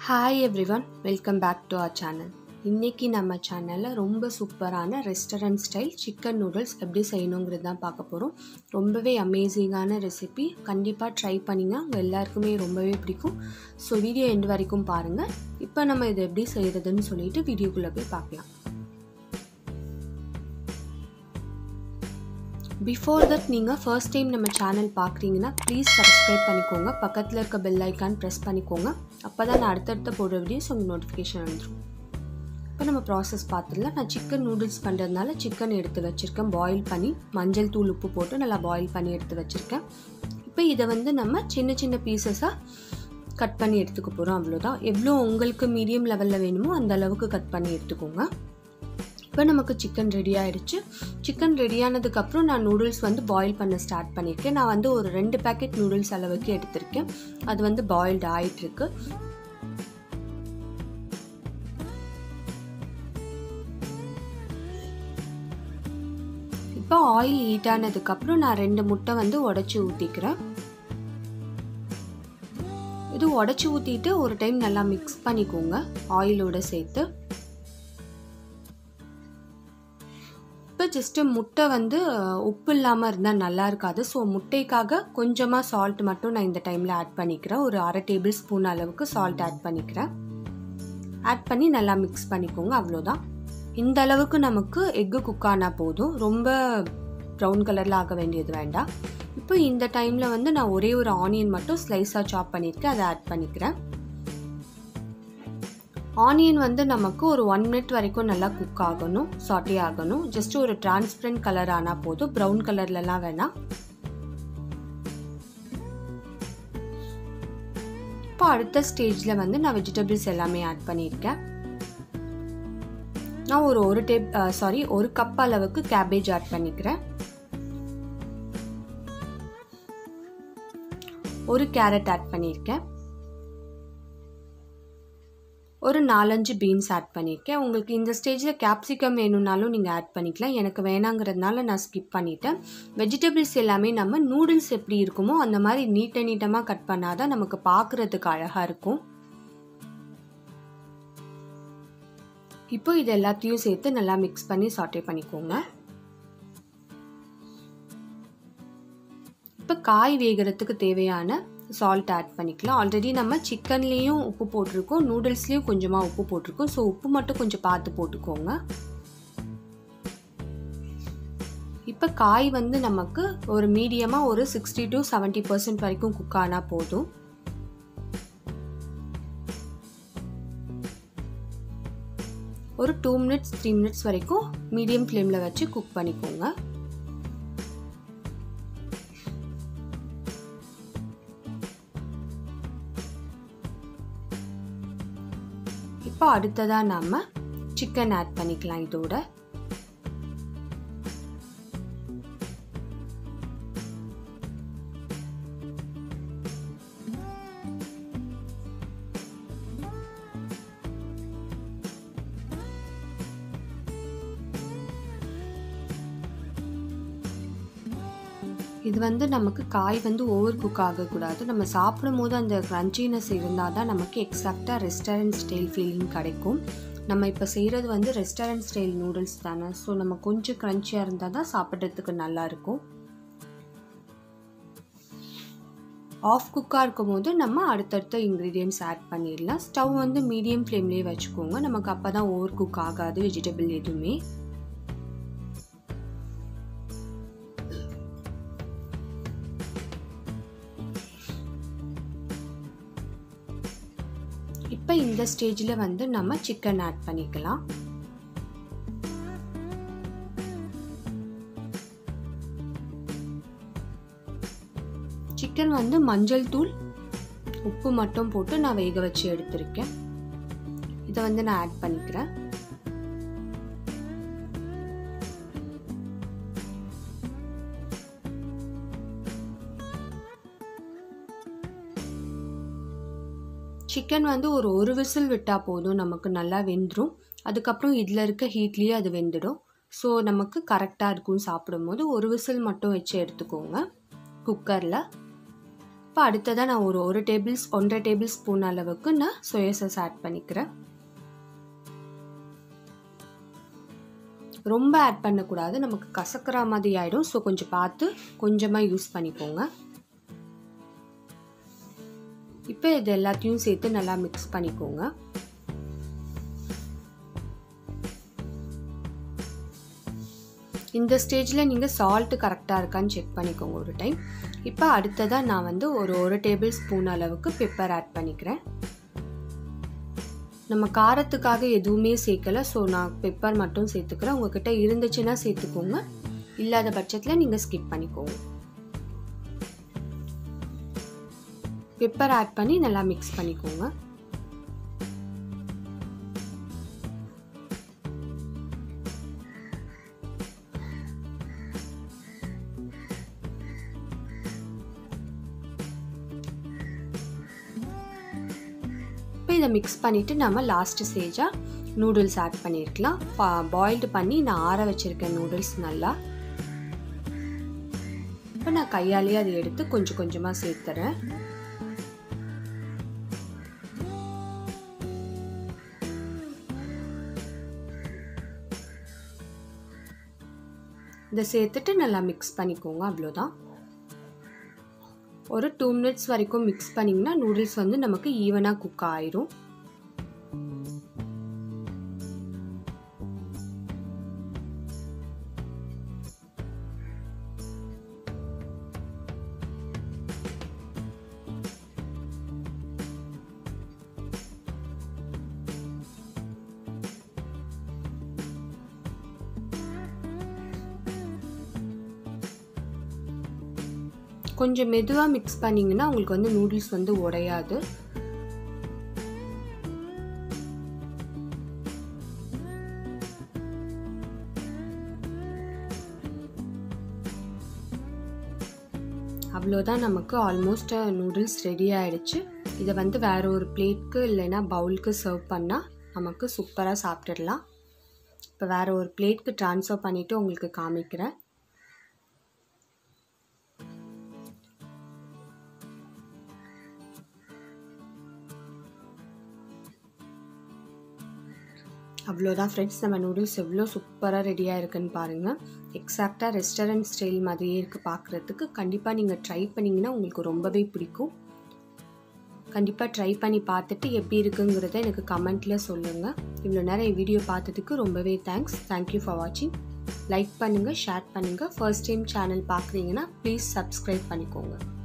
hi everyone welcome back to our channel இன்றைக்கி நம்ம சேனலில் ரொம்ப சூப்பரான ரெஸ்டாரண்ட் ஸ்டைல் சிக்கன் நூடுல்ஸ் எப்படி செய்யணுங்கிறது தான் பார்க்க போகிறோம் ரொம்பவே அமேசிங்கான ரெசிபி கண்டிப்பாக ட்ரை பண்ணிங்க உங்கள் எல்லாருக்குமே ரொம்பவே பிடிக்கும் ஸோ வீடியோ எண்டு வரைக்கும் பாருங்கள் இப்போ நம்ம இதை எப்படி செய்கிறதுன்னு சொல்லிட்டு வீடியோக்குள்ளே போய் பார்க்கலாம் பிஃபோர் தட் நீங்கள் ஃபர்ஸ்ட் டைம் நம்ம சேனல் பார்க்குறீங்கன்னா ப்ளீஸ் சப்ஸ்கிரைப் பண்ணிக்கோங்க பக்கத்தில் இருக்க பெல் ஐக்கான் ப்ரெஸ் பண்ணிக்கோங்க அப்போ தான் நான் அடுத்தடுத்த போடுற வீடியோஸ் உங்களுக்கு நோட்டிஃபிகேஷன் வந்துடும் இப்போ நம்ம ப்ராசஸ் பார்த்துடலாம் நான் சிக்கன் நூடுல்ஸ் பண்ணுறதுனால சிக்கன் எடுத்து வச்சுருக்கேன் பாயில் பண்ணி மஞ்சள் தூள் உப்பு போட்டு நல்லா பாயில் பண்ணி எடுத்து வச்சுருக்கேன் இப்போ இதை வந்து நம்ம சின்ன சின்ன பீசஸாக கட் பண்ணி எடுத்துக்க போகிறோம் அவ்வளோதான் எவ்வளோ உங்களுக்கு மீடியம் லெவலில் வேணுமோ அந்த அளவுக்கு கட் பண்ணி எடுத்துக்கோங்க இப்போ நமக்கு சிக்கன் ரெடி ஆயிடுச்சு சிக்கன் ரெடி ஆனதுக்கப்புறம் நான் நூடுல்ஸ் வந்து பாயில் பண்ண ஸ்டார்ட் பண்ணியிருக்கேன் நான் வந்து ஒரு ரெண்டு பேக்கெட் நூடுல்ஸ் அளவுக்கு எடுத்திருக்கேன் அது வந்து பாயில்டு ஆயிட்டுருக்கு இப்போ ஆயில் ஹீட் ஆனதுக்கப்புறம் நான் ரெண்டு முட்டை வந்து உடச்சி ஊற்றிக்கிறேன் இது உடச்சி ஊற்றிட்டு ஒரு டைம் நல்லா மிக்ஸ் பண்ணிக்கோங்க ஆயிலோட சேர்த்து இப்போ ஜஸ்ட்டு முட்டை வந்து உப்பு இல்லாமல் இருந்தால் நல்லா இருக்காது ஸோ முட்டைக்காக கொஞ்சமாக சால்ட் மட்டும் நான் இந்த டைமில் ஆட் பண்ணிக்கிறேன் ஒரு அரை டேபிள் ஸ்பூன் அளவுக்கு சால்ட் ஆட் பண்ணிக்கிறேன் ஆட் பண்ணி நல்லா மிக்ஸ் பண்ணிக்கோங்க அவ்வளோதான் இந்த அளவுக்கு நமக்கு எக்கு குக் ஆனால் போதும் ரொம்ப ப்ரௌன் கலரில் ஆக வேண்டியது வேண்டாம் இப்போ இந்த டைமில் வந்து நான் ஒரே ஒரு ஆனியன் மட்டும் ஸ்லைஸாக சாப் பண்ணியிருக்கேன் அதை ஆட் பண்ணிக்கிறேன் ஆனியன் வந்து நமக்கு ஒரு ஒன் மினிட் வரைக்கும் நல்லா குக் ஆகணும் சாட்டே ஆகணும் ஜஸ்ட் ஒரு டிரான்ஸ்பரண்ட் கலர் ஆனால் போதும் ப்ரௌன் கலர்லலாம் வேணாம் இப்போ அடுத்த ஸ்டேஜில் வந்து நான் வெஜிடபிள்ஸ் எல்லாமே ஆட் பண்ணியிருக்கேன் நான் ஒரு ஒரு டேப் சாரி ஒரு கப் அளவுக்கு கேபேஜ் ஆட் பண்ணிக்கிறேன் ஒரு கேரட் ஆட் பண்ணியிருக்கேன் ஒரு நாலஞ்சு பீன்ஸ் ஆட் பண்ணியிருக்கேன் உங்களுக்கு இந்த ஸ்டேஜில் கேப்சிகம் வேணும்னாலும் நீங்கள் ஆட் பண்ணிக்கலாம் எனக்கு வேணாங்கிறதுனால நான் ஸ்கிப் பண்ணிட்டேன் வெஜிடபிள்ஸ் எல்லாமே நம்ம நூடுல்ஸ் எப்படி இருக்குமோ அந்த மாதிரி நீட்ட நீட்டமாக கட் பண்ணாதான் நமக்கு பார்க்குறதுக்கு அழகாக இருக்கும் இப்போ இது எல்லாத்தையும் சேர்த்து நல்லா மிக்ஸ் பண்ணி சாட்டே பண்ணிக்கோங்க இப்போ காய் வேகிறதுக்கு தேவையான சால்ட் ஆட் பண்ணிக்கலாம் ஆல்ரெடி நம்ம சிக்கன்லேயும் உப்பு போட்டிருக்கோம் நூடுல்ஸ்லேயும் கொஞ்சமாக உப்பு போட்டிருக்கோம் ஸோ உப்பு மட்டும் கொஞ்சம் பார்த்து போட்டுக்கோங்க இப்போ காய் வந்து நமக்கு ஒரு மீடியமாக ஒரு சிக்ஸ்டி டு செவன்ட்டி பர்சன்ட் வரைக்கும் குக் ஆனால் போதும் ஒரு டூ மினிட்ஸ் த்ரீ மினிட்ஸ் வரைக்கும் மீடியம் ஃப்ளேமில் வச்சு குக் பண்ணிக்கோங்க இப்போ அடுத்ததாக நாம் சிக்கன் ஆட் பண்ணிக்கலாம் இதோட இது வந்து நமக்கு காய் வந்து ஓவர் குக் ஆகக்கூடாது நம்ம சாப்பிடும் போது அந்த க்ரன்ச்சினஸ் இருந்தால் தான் நமக்கு எக்ஸாக்டாக ரெஸ்டாரண்ட் ஸ்டைல் ஃபீலிங் கிடைக்கும் நம்ம இப்போ செய்கிறது வந்து ரெஸ்டாரண்ட் ஸ்டைல் நூடுல்ஸ் தானே ஸோ நம்ம கொஞ்சம் க்ரன்ச்சியாக இருந்தால் தான் சாப்பிட்றதுக்கு நல்லாயிருக்கும் ஆஃப் குக்காக இருக்கும் போது நம்ம அடுத்தடுத்த இன்க்ரீடியன்ட்ஸ் ஆட் பண்ணிடலாம் ஸ்டவ் வந்து மீடியம் ஃப்ளேம்லேயே வச்சுக்கோங்க நமக்கு அப்போ தான் ஓவர் குக் ஆகாது வெஜிடபிள் எதுவுமே இப்போ இந்த ஸ்டேஜில் வந்து நம்ம சிக்கன் ஆட் பண்ணிக்கலாம் சிக்கன் வந்து மஞ்சள் தூள் உப்பு மட்டும் போட்டு நான் வேக வச்சு எடுத்திருக்கேன் இதை வந்து நான் ஆட் பண்ணிக்கிறேன் சிக்கன் வந்து ஒரு ஒரு விசில் விட்டால் போதும் நமக்கு நல்லா வெந்துடும் அதுக்கப்புறம் இதில் இருக்க ஹீட்லேயே அது வெந்துடும் ஸோ நமக்கு கரெக்டாக இருக்கும் சாப்பிடும்போது ஒரு விசில் மட்டும் வச்சு எடுத்துக்கோங்க குக்கரில் இப்போ அடுத்ததாக நான் ஒரு ஒரு டேபிள் ஒன்றரை டேபிள் ஸ்பூன் அளவுக்கு நான் சோயா சாஸ் ஆட் பண்ணிக்கிறேன் ரொம்ப ஆட் பண்ணக்கூடாது நமக்கு கசக்கிற மாதிரி ஆகிடும் ஸோ கொஞ்சம் பார்த்து கொஞ்சமாக யூஸ் பண்ணிக்கோங்க இப்போ இது எல்லாத்தையும் சேர்த்து நல்லா மிக்ஸ் பண்ணிக்கோங்க இந்த ஸ்டேஜில் நீங்கள் சால்ட்டு கரெக்டாக இருக்கான்னு செக் பண்ணிக்கோங்க ஒரு டைம் இப்போ அடுத்ததாக நான் வந்து ஒரு ஒரு டேபிள் ஸ்பூன் அளவுக்கு பெப்பர் ஆட் பண்ணிக்கிறேன் நம்ம காரத்துக்காக எதுவுமே சேர்க்கலை ஸோ நான் பெப்பர் மட்டும் சேர்த்துக்கிறேன் உங்ககிட்ட இருந்துச்சுன்னா சேர்த்துக்கோங்க இல்லாத பட்சத்தில் நீங்கள் ஸ்கிப் பண்ணிக்கோங்க பெப்பர் ஆட் பண்ணி நல்லா மிக்ஸ் பண்ணிக்கோங்க இப்போ இதை மிக்ஸ் பண்ணிவிட்டு நம்ம லாஸ்ட் ஸ்டேஜாக நூடுல்ஸ் ஆட் பண்ணியிருக்கலாம் பாயில்டு பண்ணி நான் ஆற வச்சுருக்கேன் நூடுல்ஸ் நல்லா இப்போ நான் கையாலேயே அதை எடுத்து கொஞ்சம் கொஞ்சமாக சேர்த்துறேன் இதை சேர்த்துட்டு நல்லா மிக்ஸ் பண்ணிக்கோங்க அவ்வளோதான் ஒரு டூ மினிட்ஸ் வரைக்கும் மிக்ஸ் பண்ணிங்கன்னா நூடுல்ஸ் வந்து நமக்கு ஈவனாக குக் ஆயிரும் கொஞ்சம் மெதுவாக மிக்ஸ் பண்ணிங்கன்னா உங்களுக்கு வந்து நூடுல்ஸ் வந்து உடையாது அவ்வளோதான் நமக்கு ஆல்மோஸ்ட் நூடுல்ஸ் ரெடி ஆயிடுச்சு இதை வந்து வேற ஒரு பிளேட்க்கு இல்லைன்னா பவுலுக்கு சர்வ் பண்ணால் நமக்கு சூப்பராக சாப்பிட்டுடலாம் இப்போ வேற ஒரு பிளேட்க்கு ட்ரான்ஸ்ஃபர் பண்ணிவிட்டு உங்களுக்கு காமிக்கிறேன் அவ்வளோதான் ஃப்ரெண்ட்ஸ் நம்ம நூடுல்ஸ் எவ்வளோ சூப்பராக ரெடியாக இருக்குன்னு பாருங்கள் எக்ஸாக்டாக ரெஸ்டாரண்ட் ஸ்டைல் மாதிரியே இருக்குது பார்க்குறதுக்கு கண்டிப்பாக நீங்கள் ட்ரை பண்ணிங்கன்னா உங்களுக்கு ரொம்பவே பிடிக்கும் கண்டிப்பாக ட்ரை பண்ணி பார்த்துட்டு எப்படி இருக்குங்கிறத எனக்கு கமெண்ட்டில் சொல்லுங்கள் இவ்வளோ நேரம் என் வீடியோ பார்த்ததுக்கு ரொம்பவே தேங்க்ஸ் தேங்க்யூ ஃபார் வாட்சிங் லைக் பண்ணுங்கள் ஷேர் பண்ணுங்கள் ஃபர்ஸ்ட் டைம் சேனல் பார்க்குறீங்கன்னா ப்ளீஸ் சப்ஸ்கிரைப் பண்ணிக்கோங்க